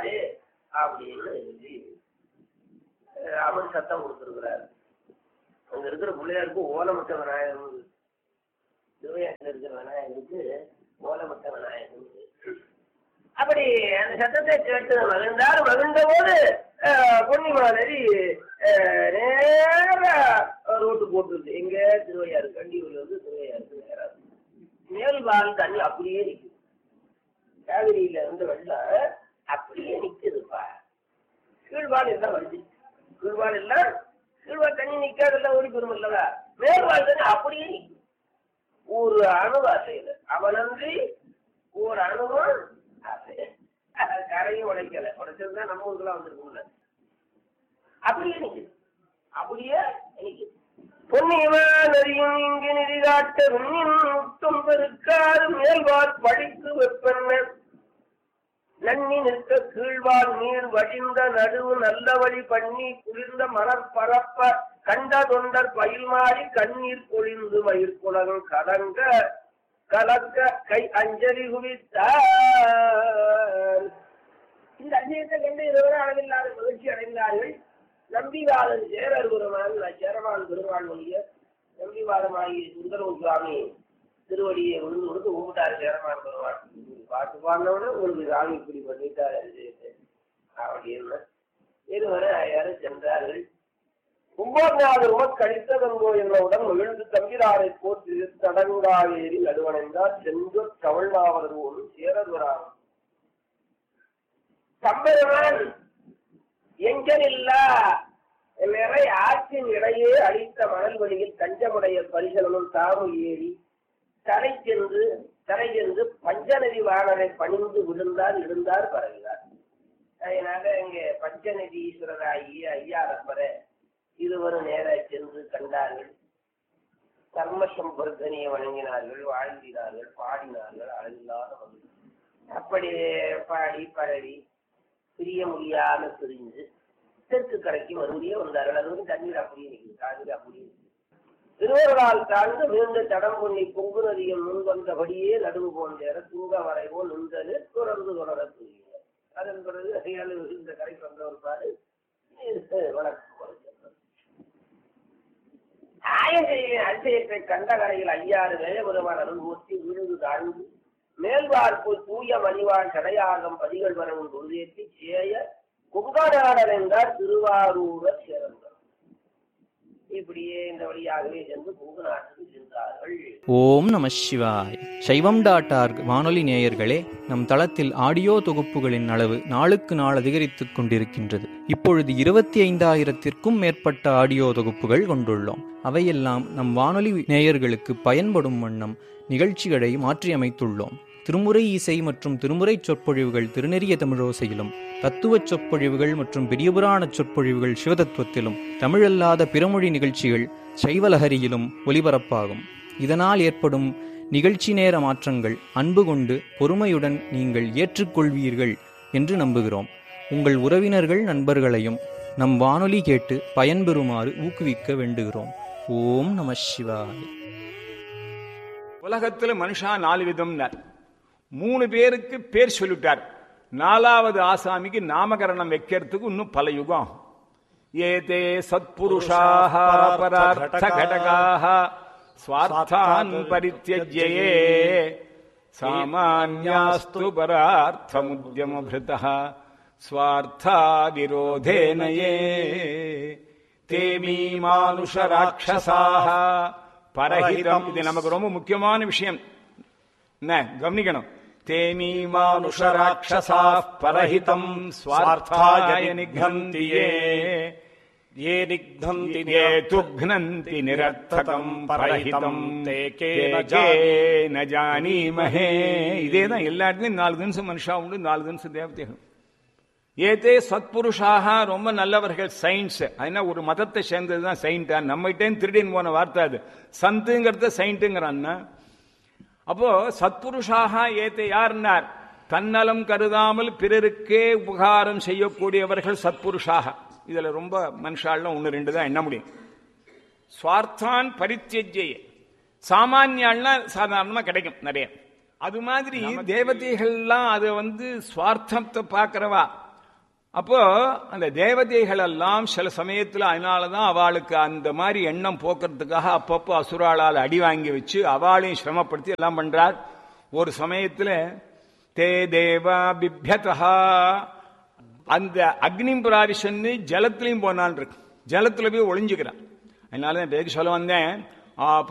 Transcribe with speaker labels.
Speaker 1: விடாதே அப்படின்னு சொல்லி அஹ், அவர் சத்தம் கொடுத்திருக்கிறார் அங்க இருக்கிற பிள்ளையாருக்கு ஓலமிட்ட விநாயகர் திருவையாற்றில் இருக்கிற விநாயகருக்கு ஓலமிட்ட விநாயகர் அப்படி அந்த சத்தத்தை கேட்டு மகிழ்ந்தார் மகிழ்ந்த போது பொன்னிமாதரி நேர ரோட்டு போட்டுருது எங்க திருவையாறு கண்டியூர்ல இருந்து திருவையாருக்கு நேரா மேல்வால் தண்ணி அப்படியே நிக்குது காவிரியில இருந்து வெள்ளம் அப்படியே நிக்குதுப்பா கீழ்வால் எல்லாம் வருது கீழ்வால் எல்லாம் கீழ்வால் தண்ணி நிக்காதெல்லாம் ஓடி பெறும் இல்லவா மேல்வால் தண்ணி அப்படியே நிக்கும் ஒரு அணு அசையுது அவனன்றி ஒரு அணுவும் அசையல. கரையும் உடைக்கல உடைச்சிருந்தா நம்ம ஊருக்குலாம் வந்திருக்கும்ல அப்படியே நிக்குது அப்படியே நிக்குது பொன்னியமா நதியும் இங்கு நிதி காட்ட விண்ணின் முட்டும் பெருக்காது மேல்வார் படித்து வெப்பென்ன நன்னி நிற்க கீழ்வார் நீர் வடிந்த நடுவு நல்ல வழி பண்ணி குளிர்ந்த மலர் பரப்ப கண்ட தொண்டர் பயில் மாறி கண்ணீர் பொழிந்து மயிர்குலகம் கலங்க கலக்க கை அஞ்சலி குவித்தார் இந்த அஞ்சலியத்தை கண்டு இதுவரை அளவில்லாத மகிழ்ச்சி அடைந்தார்கள் நம்பிவாதன் சேரர் பெருமான் சேரவான் பெருமான் மொழிய நம்பிவாதமாகிய சுந்தரம் சுவாமி திருவடியை விழுந்து கொடுத்து ஊட்டாரு சேரமான் பெருமான் பாட்டு பாடினவன உங்களுக்கு சாமி இப்படி பண்ணிட்டாரு அப்படின்னு இருவரை யாரும் சென்றார்கள் கும்போநாதர் உமக் கழித்ததங்கோ என்னவுடன் மகிழ்ந்து தம்பிராரை போற்றி தடங்காவேரி நடுவணைந்தார் சென்று கவழ்நாவலர் ஒரு சேரதுராம் தம்பெருமான் எங்கனில்லா நிறை ஆற்றின் இடையே அழித்த மணல் வழியில் தஞ்சமுடைய பரிசலமும் தாமும் ஏறி தரை சென்று தரை சென்று பஞ்சநதி வாணரை பணிந்து விழுந்தார் இருந்தார் பரவினார் அதனால இங்க பஞ்சநதி ஈஸ்வரராகிய ஐயாரப்பரை இருவரும் நேர சென்று கண்டார்கள் கர்ம சம்பர்தனியை வணங்கினார்கள் வாழ்ந்தினார்கள் பாடினார்கள் அழில்லாத மகிழ்ச்சி. அப்படி பாடி பரவி பிரிய முடியாம பிரிஞ்சு தெற்கு கரைக்கு மறுபடியும் வந்தார்கள் அது வந்து தண்ணீர் அப்படியே நிற்குது காவிரி அப்படியே நிக்குது. திருவருளால் தாழ்ந்து மீண்டு தடம் பொன்னி பொங்கு நதியில் முன் வந்தபடியே நடுவு போன்ற தூங்க வரைவோ நின்றது தொடர்ந்து தொடர புரியும் அதன் பிறகு அதையால் இந்த கரைக்கு வந்தவர் பாரு வணக்கம் கொடுக்கிறார். ஆயங்களின் அதிசயத்தை கண்ட கரையில் ஐயாறு வேயபெருமான் அருள்மூர்த்தி விழுந்து தாழ்ந்து மேல்வார்ப்பு தூய மணிவான் கடையாகம் பதிகள் வரவும் உறுதியேற்றி சேய குங்கநாடர் என்றார் திருவாரூரர் சேர்ந்தார் இப்படியே இந்த வழியாகவே சென்று குங்கு நாட்டுக்கு சென்றார்கள்
Speaker 2: ஓம் நம சிவாய் சைவம் டாட் ஆர்க் வானொலி நேயர்களே நம் தளத்தில் ஆடியோ தொகுப்புகளின் அளவு நாளுக்கு நாள் அதிகரித்துக் கொண்டிருக்கின்றது இப்பொழுது இருபத்தி ஐந்தாயிரத்திற்கும் மேற்பட்ட ஆடியோ தொகுப்புகள் கொண்டுள்ளோம் அவையெல்லாம் நம் வானொலி நேயர்களுக்கு பயன்படும் வண்ணம் நிகழ்ச்சிகளை மாற்றியமைத்துள்ளோம் திருமுறை இசை மற்றும் திருமுறை சொற்பொழிவுகள் திருநெறிய தமிழோசையிலும் தத்துவச் சொற்பொழிவுகள் மற்றும் பெரியபுராண சொற்பொழிவுகள் சிவதத்துவத்திலும் தமிழல்லாத பிறமொழி நிகழ்ச்சிகள் சைவலஹரியிலும் ஒலிபரப்பாகும் இதனால் ஏற்படும் நிகழ்ச்சி நேர மாற்றங்கள் அன்பு கொண்டு பொறுமையுடன் நீங்கள் ஏற்றுக்கொள்வீர்கள் என்று நம்புகிறோம் உங்கள் உறவினர்கள் நண்பர்களையும் நம் வானொலி கேட்டு பயன்பெறுமாறு ஊக்குவிக்க வேண்டுகிறோம் ஓம் நம சிவாய
Speaker 3: உலகத்துல மனுஷா நாலு விதம்னார் மூணு பேருக்கு பேர் சொல்லிட்டார் நாலாவது ஆசாமிக்கு நாமகரணம் வைக்கிறதுக்கு இன்னும் பல யுகம் ஆகும். ஏதே சத்புருஷாக பரார்த்த கடகாக ஸ்வார்த்தான் பரித்தியஜ்யே சாமான்யாஸ்து பரார்த்தமுத்யமபிருதः ஸ்வார்த்தா விரோதேன ये தே மீமானுஷ ராட்சசாக பரஹிதம் இது நமக்கு ரொம்ப முக்கியமான விஷயம் என்ன கவனிக்கணும் தேமீ மானுஷ ராட்சசா பரஹிதம் ஸ்வார்த்தாய நிகந்தி ஏ
Speaker 4: ये निघ्नन्ति
Speaker 3: ये तुघ्नन्ति निरर्थकम् பரஹிதம்
Speaker 4: ते
Speaker 3: தே
Speaker 4: केन
Speaker 3: கே ந ஜானீமஹே இதே தான் எல்லா இடத்துலயும் நாலு தினசம் மனுஷா உண்டு நாலு தினசம் தேவதைகள் ஏதே சத்புருஷாக ரொம்ப நல்லவர்கள் சயின்ஸ் அதனா ஒரு மதத்தை சேர்ந்தது தான் சயின்டா நம்மகிட்டே திருடின்னு போன வார்த்தை அது சந்துங்கிறத சயின்ட்டுங்கிறான்னா அப்போ சத்புருஷாக ஏத்தை யார்னார் தன்னலம் கருதாமல் பிறருக்கே உபகாரம் செய்யக்கூடியவர்கள் சத்புருஷாக இதுல ரொம்ப மனுஷாலாம் ஒன்று ரெண்டு தான் எண்ண முடியும் ஸ்வார்த்தான் பரித்தியஜ்ய சாமானியாள்னா சாதாரணமா கிடைக்கும் நிறைய அது மாதிரி தேவதைகள்லாம் அது வந்து சுவார்த்தத்தை பார்க்கறவா அப்போ அந்த தேவதைகள் எல்லாம் சில சமயத்துல அதனாலதான் அவளுக்கு அந்த மாதிரி எண்ணம் போக்குறதுக்காக அப்பப்போ அசுராளால் அடி வாங்கி வச்சு அவளையும் சிரமப்படுத்தி எல்லாம் பண்றார் ஒரு சமயத்துல தே தேவா பிப்யதா அந்த அக்னி பிராவிஷன்னு ஜலத்திலையும் போனான் இருக்கு ஜலத்துல போய் ஒளிஞ்சுக்கிறான் அதனால நான் பேருக்கு சொல்ல வந்தேன் ஆ